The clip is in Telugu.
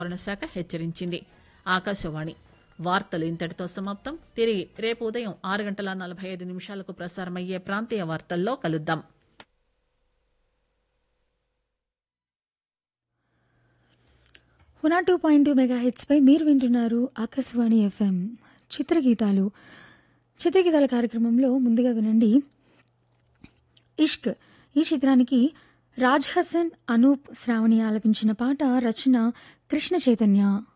వాతావరణ శాఖ హెచ్చరించింది ఆకాశవాణి వార్తలు ఇంతటితో సమాప్తం తిరిగి రేపు ఉదయం ఆరు గంటల నలభై ఐదు నిమిషాలకు ప్రసారమయ్యే ప్రాంతీయ వార్తల్లో కలుద్దాం one two point two mega హెచ్పై మీరు వింటున్నారు ఆకాశవాణి ఎఫ్ఎం చిత్రగీతాలు చిత్రగీతాల కార్యక్రమంలో ముందుగా వినండి ఇష్క్ ఈ చిత్రానికి రాజ్ హసన్ అనూప్ శ్రావణి ఆలపించిన పాట రచన కృష్ణ చైతన్య